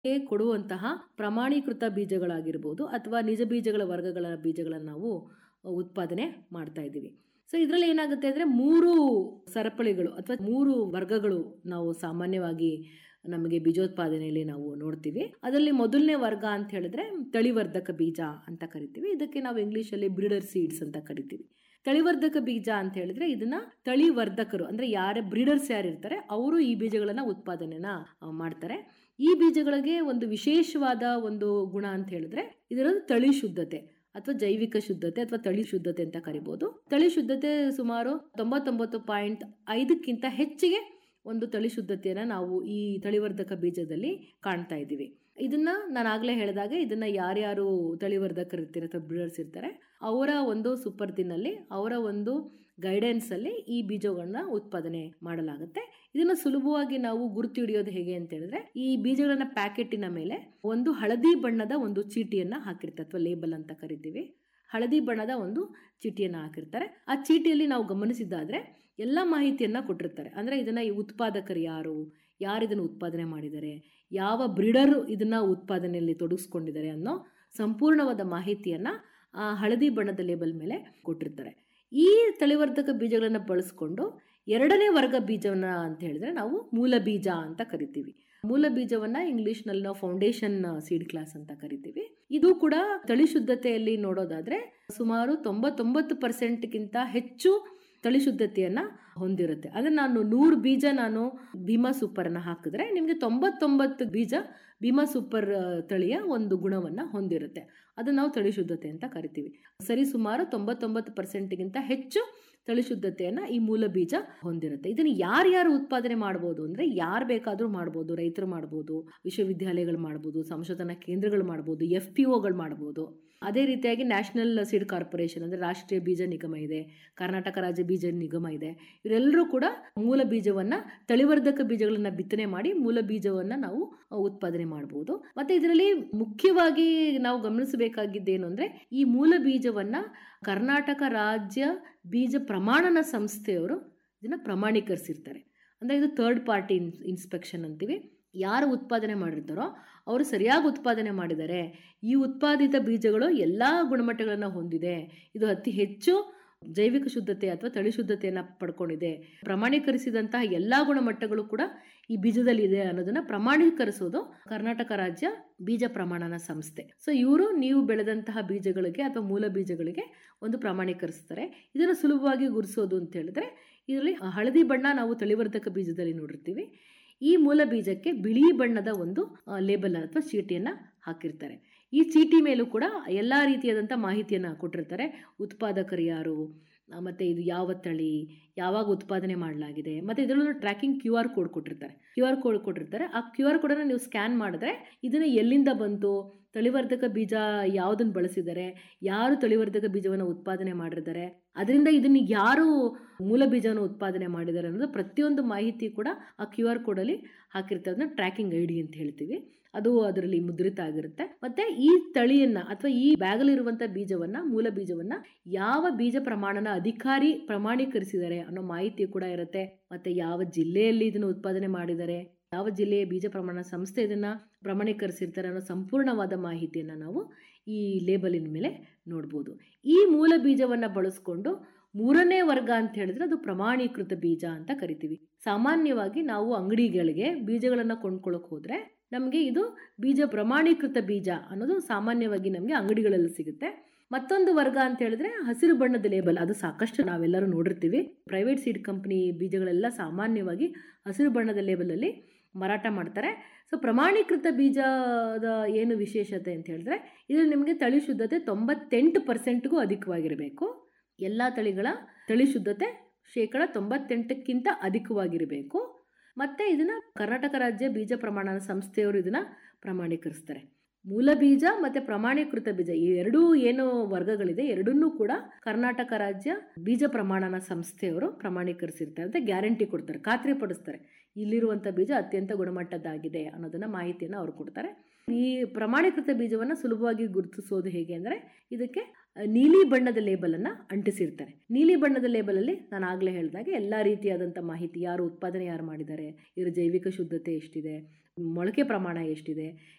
ಕೊಡುವಂತಹ ಪ್ರಮಾಣೀಕೃತ ಬೀಜಗಳಾಗಿರ್ಬೋದು ಅಥವಾ ನಿಜ ಬೀಜಗಳ ವರ್ಗಗಳ ಬೀಜಗಳನ್ನು ನಾವು ಉತ್ಪಾದನೆ ಮಾಡ್ತಾ ಇದ್ದೀವಿ ಸೊ ಇದರಲ್ಲಿ ಏನಾಗುತ್ತೆ ಅಂದರೆ ಮೂರು ಸರಪಳಿಗಳು ಅಥವಾ ಮೂರು ವರ್ಗಗಳು ನಾವು ಸಾಮಾನ್ಯವಾಗಿ ನಮಗೆ ಬೀಜೋತ್ಪಾದನೆಯಲ್ಲಿ ನಾವು ನೋಡ್ತೀವಿ ಅದರಲ್ಲಿ ಮೊದಲನೇ ವರ್ಗ ಅಂತ ಹೇಳಿದ್ರೆ ತಳಿವರ್ಧಕ ಬೀಜ ಅಂತ ಕರಿತೀವಿ ಇದಕ್ಕೆ ನಾವು ಇಂಗ್ಲೀಷಲ್ಲಿ ಬ್ರೀಡರ್ ಸೀಡ್ಸ್ ಅಂತ ಕರಿತೀವಿ ತಳಿವರ್ಧಕ ಬೀಜ ಅಂತ ಹೇಳಿದ್ರೆ ಇದನ್ನ ತಳಿವರ್ಧಕರು ಅಂದ್ರೆ ಯಾರ ಬ್ರೀಡರ್ಸ್ ಯಾರು ಇರ್ತಾರೆ ಅವರು ಈ ಬೀಜಗಳನ್ನ ಉತ್ಪಾದನೆನ ಮಾಡ್ತಾರೆ ಈ ಬೀಜಗಳಿಗೆ ಒಂದು ವಿಶೇಷವಾದ ಒಂದು ಗುಣ ಅಂತ ಹೇಳಿದ್ರೆ ಇದರ ತಳಿ ಶುದ್ಧತೆ ಅಥವಾ ಜೈವಿಕ ಶುದ್ಧತೆ ಅಥವಾ ತಳಿ ಶುದ್ಧತೆ ಅಂತ ಕರಿಬಹುದು ತಳಿ ಶುದ್ಧತೆ ಸುಮಾರು ತೊಂಬತ್ತೊಂಬತ್ತು ಪಾಯಿಂಟ್ ಐದಕ್ಕಿಂತ ಹೆಚ್ಚಿಗೆ ಒಂದು ತಳಿ ಶುದ್ಧತೆಯನ್ನ ನಾವು ಈ ತಳಿವರ್ಧಕ ಬೀಜದಲ್ಲಿ ಕಾಣ್ತಾ ಇದ್ದೀವಿ ಇದನ್ನ ನಾನು ಆಗ್ಲೇ ಹೇಳಿದಾಗ ಇದನ್ನ ಯಾರ್ಯಾರು ತಳಿವರ್ಧಕರು ಇರ್ತಾರೆ ಅಥವಾ ಬ್ರೀಡರ್ಸ್ ಇರ್ತಾರೆ ಅವರ ಒಂದು ಸುಪರ್ದಿನಲ್ಲಿ ಅವರ ಒಂದು ಗೈಡೆನ್ಸ್ ಅಲ್ಲಿ ಈ ಬೀಜಗಳನ್ನ ಉತ್ಪಾದನೆ ಮಾಡಲಾಗುತ್ತೆ ಇದನ್ನ ಸುಲಭವಾಗಿ ನಾವು ಗುರುತು ಹಿಡಿಯೋದು ಹೇಗೆ ಅಂತ ಹೇಳಿದ್ರೆ ಈ ಬೀಜಗಳನ್ನ ಪ್ಯಾಕೆಟಿನ ಮೇಲೆ ಒಂದು ಹಳದಿ ಬಣ್ಣದ ಒಂದು ಚೀಟಿಯನ್ನ ಹಾಕಿರ್ತಾರೆ ಅಥವಾ ಲೇಬಲ್ ಅಂತ ಕರಿತೀವಿ ಹಳದಿ ಬಣ್ಣದ ಒಂದು ಚೀಟಿಯನ್ನು ಹಾಕಿರ್ತಾರೆ ಆ ಚೀಟಿಯಲ್ಲಿ ನಾವು ಗಮನಿಸಿದ್ದಾದ್ರೆ ಎಲ್ಲ ಮಾಹಿತಿಯನ್ನ ಕೊಟ್ಟಿರ್ತಾರೆ ಅಂದ್ರೆ ಇದನ್ನ ಈ ಉತ್ಪಾದಕರು ಯಾರು ಯಾರು ಇದನ್ನು ಉತ್ಪಾದನೆ ಮಾಡಿದ್ದಾರೆ ಯಾವ ಬ್ರೀಡರು ಇದನ್ನ ಉತ್ಪಾದನೆಯಲ್ಲಿ ತೊಡಗಿಸ್ಕೊಂಡಿದ್ದಾರೆ ಅನ್ನೋ ಸಂಪೂರ್ಣವಾದ ಮಾಹಿತಿಯನ್ನ ಆ ಹಳದಿ ಬಣ್ಣದ ಲೇಬಲ್ ಮೇಲೆ ಕೊಟ್ಟಿರ್ತಾರೆ ಈ ತಳಿವರ್ಧಕ ಬೀಜಗಳನ್ನು ಬಳಸ್ಕೊಂಡು ಎರಡನೇ ವರ್ಗ ಬೀಜವನ್ನ ಅಂತ ಹೇಳಿದ್ರೆ ನಾವು ಮೂಲ ಬೀಜ ಅಂತ ಕರಿತೀವಿ ಮೂಲ ಬೀಜವನ್ನ ಇಂಗ್ಲಿಷ್ನಲ್ಲಿ ನಾವು ಫೌಂಡೇಶನ್ ಸೀಡ್ ಕ್ಲಾಸ್ ಅಂತ ಕರಿತೀವಿ ಇದು ಕೂಡ ತಳಿ ಶುದ್ಧತೆಯಲ್ಲಿ ನೋಡೋದಾದ್ರೆ ಸುಮಾರು ತೊಂಬತ್ತೊಂಬತ್ತು ಪರ್ಸೆಂಟ್ಗಿಂತ ಹೆಚ್ಚು ತಳಿ ಶುದ್ಧತೆಯನ್ನ ಹೊಂದಿರುತ್ತೆ ಅಂದ್ರೆ ನಾನು ನೂರು ಬೀಜ ನಾನು ಭೀಮಾ ಸೂಪರ್ ಅನ್ನ ಹಾಕಿದ್ರೆ ನಿಮಗೆ ತೊಂಬತ್ತೊಂಬತ್ತು ಬೀಜ ಭೀಮಾ ಸೂಪರ್ ತಳಿಯ ಒಂದು ಗುಣವನ್ನ ಹೊಂದಿರುತ್ತೆ ಅದನ್ನ ನಾವು ತಳಿ ಶುದ್ಧತೆ ಅಂತ ಕರಿತೀವಿ ಸರಿ ಸುಮಾರು ತೊಂಬತ್ತೊಂಬತ್ತು ಪರ್ಸೆಂಟ್ಗಿಂತ ಹೆಚ್ಚು ತಳಿ ಶುದ್ಧತೆಯನ್ನ ಈ ಮೂಲ ಬೀಜ ಹೊಂದಿರುತ್ತೆ ಇದನ್ನು ಯಾರ್ಯಾರು ಉತ್ಪಾದನೆ ಮಾಡ್ಬೋದು ಅಂದ್ರೆ ಯಾರು ಬೇಕಾದ್ರೂ ಮಾಡ್ಬೋದು ರೈತರು ಮಾಡ್ಬೋದು ವಿಶ್ವವಿದ್ಯಾಲಯಗಳು ಮಾಡ್ಬೋದು ಸಂಶೋಧನಾ ಕೇಂದ್ರಗಳು ಮಾಡ್ಬೋದು ಎಫ್ ಪಿ ಒಗಳು ಮಾಡ್ಬೋದು ಅದೇ ರೀತಿಯಾಗಿ ನ್ಯಾಷನಲ್ ಸೀಡ್ ಕಾರ್ಪೊರೇಷನ್ ಅಂದ್ರೆ ರಾಷ್ಟ್ರೀಯ ಬೀಜ ನಿಗಮ ಇದೆ ಕರ್ನಾಟಕ ರಾಜ್ಯ ಬೀಜ ನಿಗಮ ಇದೆ ಇವರೆಲ್ಲರೂ ಕೂಡ ಮೂಲ ಬೀಜವನ್ನ ತಳಿವರ್ಧಕ ಬೀಜಗಳನ್ನ ಬಿತ್ತನೆ ಮಾಡಿ ಮೂಲ ಬೀಜವನ್ನ ನಾವು ಉತ್ಪಾದನೆ ಮಾಡಬಹುದು ಮತ್ತೆ ಇದರಲ್ಲಿ ಮುಖ್ಯವಾಗಿ ನಾವು ಗಮನಿಸಬೇಕಾಗಿದ್ದೇನು ಅಂದ್ರೆ ಈ ಮೂಲ ಬೀಜವನ್ನ ಕರ್ನಾಟಕ ರಾಜ್ಯ ಬೀಜ ಪ್ರಮಾಣನ ಸಂಸ್ಥೆಯವರು ಇದನ್ನ ಪ್ರಮಾಣೀಕರಿಸಿರ್ತಾರೆ ಅಂದ್ರೆ ಇದು ಥರ್ಡ್ ಪಾರ್ಟಿ ಇನ್ಸ್ಪೆಕ್ಷನ್ ಅಂತೀವಿ ಯಾರು ಉತ್ಪಾದನೆ ಮಾಡಿರ್ತಾರೋ ಅವರು ಸರಿಯಾಗಿ ಉತ್ಪಾದನೆ ಮಾಡಿದ್ದಾರೆ ಈ ಉತ್ಪಾದಿತ ಬೀಜಗಳು ಎಲ್ಲ ಗುಣಮಟ್ಟಗಳನ್ನು ಹೊಂದಿದೆ ಇದು ಅತಿ ಹೆಚ್ಚು ಜೈವಿಕ ಶುದ್ಧತೆ ಅಥವಾ ತಳಿ ಶುದ್ಧತೆಯನ್ನು ಪಡ್ಕೊಂಡಿದೆ ಪ್ರಮಾಣೀಕರಿಸಿದಂತಹ ಎಲ್ಲ ಗುಣಮಟ್ಟಗಳು ಕೂಡ ಈ ಬೀಜದಲ್ಲಿ ಇದೆ ಅನ್ನೋದನ್ನ ಪ್ರಮಾಣೀಕರಿಸೋದು ಕರ್ನಾಟಕ ರಾಜ್ಯ ಬೀಜ ಪ್ರಮಾಣನ ಸಂಸ್ಥೆ ಸೊ ಇವರು ನೀವು ಬೆಳೆದಂತಹ ಬೀಜಗಳಿಗೆ ಅಥವಾ ಮೂಲ ಬೀಜಗಳಿಗೆ ಒಂದು ಪ್ರಮಾಣೀಕರಿಸ್ತಾರೆ ಇದನ್ನು ಸುಲಭವಾಗಿ ಗುರುಸೋದು ಅಂತ ಹೇಳಿದ್ರೆ ಇದರಲ್ಲಿ ಹಳದಿ ಬಣ್ಣ ನಾವು ತಳಿವರ್ಧಕ ಬೀಜದಲ್ಲಿ ನೋಡಿರ್ತೀವಿ ಈ ಮೂಲ ಬೀಜಕ್ಕೆ ಬಿಳಿ ಬಣ್ಣದ ಒಂದು ಲೇಬಲ್ ಅಥವಾ ಚೀಟಿಯನ್ನು ಹಾಕಿರ್ತಾರೆ ಈ ಚೀಟಿ ಮೇಲೂ ಕೂಡ ಎಲ್ಲ ರೀತಿಯಾದಂಥ ಮಾಹಿತಿಯನ್ನು ಕೊಟ್ಟಿರ್ತಾರೆ ಉತ್ಪಾದಕರು ಯಾರು ಮತ್ತು ಇದು ಯಾವ ತಳಿ ಯಾವಾಗ ಉತ್ಪಾದನೆ ಮಾಡಲಾಗಿದೆ ಮತ್ತು ಇದರಲ್ಲೂ ಟ್ರ್ಯಾಕಿಂಗ್ ಕ್ಯೂ ಆರ್ ಕೋಡ್ ಕೊಟ್ಟಿರ್ತಾರೆ ಕ್ಯೂ ಆರ್ ಕೋಡ್ ಕೊಟ್ಟಿರ್ತಾರೆ ಆ ಕ್ಯೂ ಆರ್ ಕೋಡನ್ನು ನೀವು ಸ್ಕ್ಯಾನ್ ಮಾಡಿದ್ರೆ ಇದನ್ನು ಎಲ್ಲಿಂದ ಬಂತು ತಳಿವರ್ಧಕ ಬೀಜ ಯಾವುದನ್ನು ಬಳಸಿದ್ದಾರೆ ಯಾರು ತಳಿವರ್ಧಕ ಬೀಜವನ್ನು ಉತ್ಪಾದನೆ ಮಾಡಿರ್ತಾರೆ ಅದರಿಂದ ಇದನ್ನು ಯಾರು ಮೂಲ ಬೀಜವನ್ನು ಉತ್ಪಾದನೆ ಮಾಡಿದ್ದಾರೆ ಅನ್ನೋದು ಪ್ರತಿಯೊಂದು ಮಾಹಿತಿ ಕೂಡ ಆ ಕ್ಯೂ ಆರ್ ಕೋಡಲ್ಲಿ ಹಾಕಿರ್ತಾರೆ ಅದನ್ನ ಟ್ರ್ಯಾಕಿಂಗ್ ಐ ಡಿ ಅಂತ ಹೇಳ್ತೀವಿ ಅದು ಅದರಲ್ಲಿ ಮುದ್ರಿತ ಆಗಿರುತ್ತೆ ಮತ್ತೆ ಈ ತಳಿಯನ್ನ ಅಥವಾ ಈ ಬ್ಯಾಗಲಿರುವಂಥ ಬೀಜವನ್ನ ಮೂಲ ಬೀಜವನ್ನ ಯಾವ ಬೀಜ ಪ್ರಮಾಣನ ಅಧಿಕಾರಿ ಪ್ರಮಾಣೀಕರಿಸಿದ್ದಾರೆ ಅನ್ನೋ ಮಾಹಿತಿ ಕೂಡ ಇರುತ್ತೆ ಮತ್ತೆ ಯಾವ ಜಿಲ್ಲೆಯಲ್ಲಿ ಇದನ್ನು ಉತ್ಪಾದನೆ ಮಾಡಿದ್ದಾರೆ ಯಾವ ಜಿಲ್ಲೆಯ ಬೀಜ ಪ್ರಮಾಣ ಸಂಸ್ಥೆ ಇದನ್ನ ಪ್ರಮಾಣೀಕರಿಸಿರ್ತಾರೆ ಅನ್ನೋ ಸಂಪೂರ್ಣವಾದ ಮಾಹಿತಿಯನ್ನು ನಾವು ಈ ಲೇಬಲಿನ ಮೇಲೆ ನೋಡ್ಬೋದು ಈ ಮೂಲ ಬೀಜವನ್ನ ಬಳಸ್ಕೊಂಡು ಮೂರನೇ ವರ್ಗ ಅಂತ ಹೇಳಿದ್ರೆ ಅದು ಪ್ರಮಾಣೀಕೃತ ಬೀಜ ಅಂತ ಕರಿತೀವಿ ಸಾಮಾನ್ಯವಾಗಿ ನಾವು ಅಂಗಡಿಗಳಿಗೆ ಬೀಜಗಳನ್ನು ಕೊಂಡ್ಕೊಳ್ಳೋಕೆ ಹೋದ್ರೆ ನಮಗೆ ಇದು ಬೀಜ ಪ್ರಮಾಣೀಕೃತ ಬೀಜ ಅನ್ನೋದು ಸಾಮಾನ್ಯವಾಗಿ ನಮಗೆ ಅಂಗಡಿಗಳಲ್ಲಿ ಸಿಗುತ್ತೆ ಮತ್ತೊಂದು ವರ್ಗ ಅಂತ ಹೇಳಿದ್ರೆ ಹಸಿರು ಬಣ್ಣದ ಲೇಬಲ್ ಅದು ಸಾಕಷ್ಟು ನಾವೆಲ್ಲರೂ ನೋಡಿರ್ತೀವಿ ಪ್ರೈವೇಟ್ ಸೀಡ್ ಕಂಪ್ನಿ ಬೀಜಗಳೆಲ್ಲ ಸಾಮಾನ್ಯವಾಗಿ ಹಸಿರು ಬಣ್ಣದ ಲೇಬಲಲ್ಲಿ ಮಾರಾಟ ಮಾಡ್ತಾರೆ ಸೊ ಪ್ರಮಾಣೀಕೃತ ಬೀಜದ ಏನು ವಿಶೇಷತೆ ಅಂತ ಹೇಳಿದ್ರೆ ಇದರಲ್ಲಿ ನಿಮಗೆ ತಳಿ ಶುದ್ಧತೆ ತೊಂಬತ್ತೆಂಟು ಪರ್ಸೆಂಟ್ಗೂ ಅಧಿಕವಾಗಿರಬೇಕು ಎಲ್ಲ ತಳಿಗಳ ತಳಿ ಶುದ್ಧತೆ ಶೇಕಡ ತೊಂಬತ್ತೆಂಟಕ್ಕಿಂತ ಅಧಿಕವಾಗಿರಬೇಕು ಮತ್ತು ಇದನ್ನು ಕರ್ನಾಟಕ ರಾಜ್ಯ ಬೀಜ ಪ್ರಮಾಣನ ಸಂಸ್ಥೆಯವರು ಇದನ್ನು ಪ್ರಮಾಣೀಕರಿಸ್ತಾರೆ ಮೂಲ ಬೀಜ ಮತ್ತು ಪ್ರಮಾಣೀಕೃತ ಬೀಜ ಈ ಎರಡೂ ಏನು ವರ್ಗಗಳಿದೆ ಎರಡನ್ನೂ ಕೂಡ ಕರ್ನಾಟಕ ರಾಜ್ಯ ಬೀಜ ಪ್ರಮಾಣನ ಸಂಸ್ಥೆಯವರು ಪ್ರಮಾಣೀಕರಿಸಿರ್ತಾರೆ ಅಂತ ಗ್ಯಾರಂಟಿ ಕೊಡ್ತಾರೆ ಖಾತ್ರಿ ಪಡಿಸ್ತಾರೆ ಇಲ್ಲಿರುವಂಥ ಬೀಜ ಅತ್ಯಂತ ಗುಣಮಟ್ಟದ್ದಾಗಿದೆ ಅನ್ನೋದನ್ನ ಮಾಹಿತಿಯನ್ನು ಅವರು ಕೊಡ್ತಾರೆ ಈ ಪ್ರಮಾಣೀಕೃತ ಬೀಜವನ್ನು ಸುಲಭವಾಗಿ ಗುರುತಿಸೋದು ಹೇಗೆ ಅಂದರೆ ಇದಕ್ಕೆ ನೀಲಿ ಬಣ್ಣದ ಲೇಬಲನ್ನು ಅಂಟಿಸಿರ್ತಾರೆ ನೀಲಿ ಬಣ್ಣದ ಲೇಬಲಲ್ಲಿ ನಾನು ಆಗಲೇ ಹೇಳಿದಾಗೆ ಎಲ್ಲ ರೀತಿಯಾದಂಥ ಮಾಹಿತಿ ಯಾರು ಉತ್ಪಾದನೆ ಯಾರು ಮಾಡಿದ್ದಾರೆ ಇದರ ಜೈವಿಕ ಶುದ್ಧತೆ ಎಷ್ಟಿದೆ ಮೊಳಕೆ ಪ್ರಮಾಣ ಎಷ್ಟಿದೆ